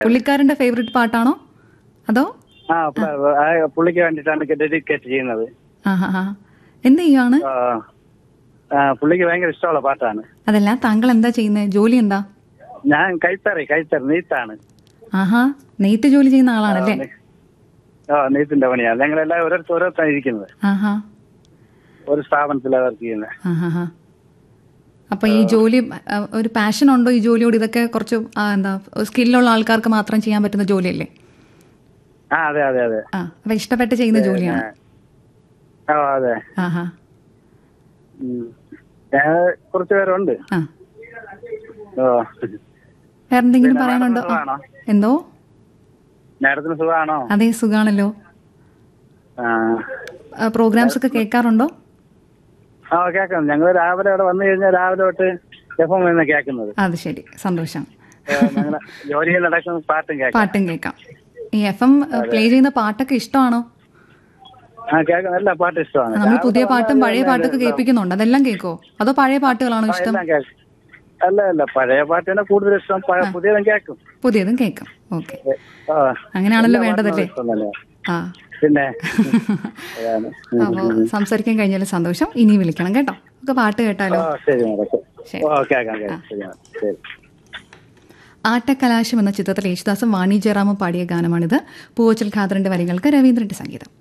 പുള്ളിക്കാരന്റെ ഫേവറേറ്റ് പാട്ടാണോ അതോ ആ പ- ആ, പുള്ളിക്ക് വേണ്ടിയിട്ടാണ് ഡെഡിക്കേറ്റ് ചെയ്യുന്നത് ആ ഹാ ഹാ എന്ത് ചെയ്യുവാണ് ആ, ആ, പുള്ളിക്ക് ഭയങ്കര ഇഷ്ടമുള്ള പാട്ടാണ് അതല്ല താങ്കൾ എന്താ ചെയ്യുന്നത് ജോലി എന്താ ഞാൻ കൈത്തറി കൈത്തറി നെയ്ത്താണ് ആഹാ നെയ്ത്ത് ജോലി ചെയ്യുന്ന ആളാണല്ലേ ആ നെയ്ത്തിന്റെ പണിയാണ് ഞങ്ങളെല്ലാം ഓരോരുത്തർ ഓരോരുത്താണ് ഇരിക്കുന്നത് ആഹാ ഒരു സ്ഥാപനത്തിലാണ് വർക്ക് ചെയ്യുന്നത് ആഹാ ഹാ അപ്പൊ ഈ ജോലി ആ, ഒരു പാഷൻ ഉണ്ടോ ഈ ജോലിയോട് ഇതൊക്കെ കുറച്ച് ആ, എന്താ സ്കില്ലുള്ള ആൾക്കാർക്ക് മാത്രം ചെയ്യാൻ പറ്റുന്ന ജോലിയല്ലേ ആ അതെ അതെ അതെ ആ അപ്പൊ ഇഷ്ടപ്പെട്ട് ചെയ്യുന്ന ജോലിയാണ് ആ അതെ ആഹാ ഉം. ഞാൻ കുറച്ച് പേരുണ്ട് ആ ഓ വേറെന്തെങ്കിലും പിന്നെ പറയാനുണ്ടോ മാഡത്തിന് സുഖാണോ? എന്തോ മാഡത്തിന് സുഖമാണോ അതേ സുഖാണല്ലോ ആ പ്രോഗ്രാംസ് ഒക്കെ കേൾക്കാറുണ്ടോ ആ കേൾക്കാം ഞങ്ങൾ രാവിലെ അവിടെ വന്നു കഴിഞ്ഞാൽ രാവിലെ തൊട്ട് എഫ് എം എന്ന് കേൾക്കുന്നത് അത് ശരി സന്തോഷം ഞങ്ങൾ ജോലിയിൽ നടക്കുന്ന പാട്ടും കേൾക്കാം പാട്ടും കേൾക്കാം ഈ എഫ് എം പ്ലേ ചെയ്യുന്ന പാട്ടൊക്കെ ഇഷ്ടമാണോ ആ കേൾക്കാം എല്ലാ പാട്ടും ഇഷ്ടമാണ് നമ്മൾ പുതിയ പാട്ടും പഴയ പാട്ടൊക്കെ കേൾപ്പിക്കുന്നുണ്ട് അതെല്ലാം കേൾക്കോ അതോ പഴയ പാട്ടുകളാണോ ഇഷ്ടം എല്ലാം കേൾക്കും അല്ല അല്ല പഴയ പാട്ടിനെ കൂടുതൽ ഇഷ്ടം പഴ- പുതിയതും കേൾക്കും പുതിയതും കേൾക്കാം ഓക്കെ ആ, അങ്ങനെയാണല്ലോ എല്ലാ വേണ്ടതല്ലേ പാട്ടും ഇഷ്ടം തന്നെയാ. ആ പിന്നെ അതാണ്. അപ്പോൾ സംസാരിക്കാൻ കഴിഞ്ഞാൽ സന്തോഷം ഇനി വിളിക്കണം കേട്ടോ നമുക്ക് പാട്ട് കേട്ടാലോ ഓ ശരി മാഡം ശരി. ഓ കേൾക്കാം കേൾക്കാം ശരി മാഡം ശരി ആട്ടക്കലാശം എന്ന ചിത്രത്തിൽ യേശുദാസും വാണി ജയറാമും പാടിയ ഗാനമാണിത് പൂവച്ചൽ ഖാദറിന്റെ വരികൾക്ക് രവീന്ദ്രന്റെ സംഗീതം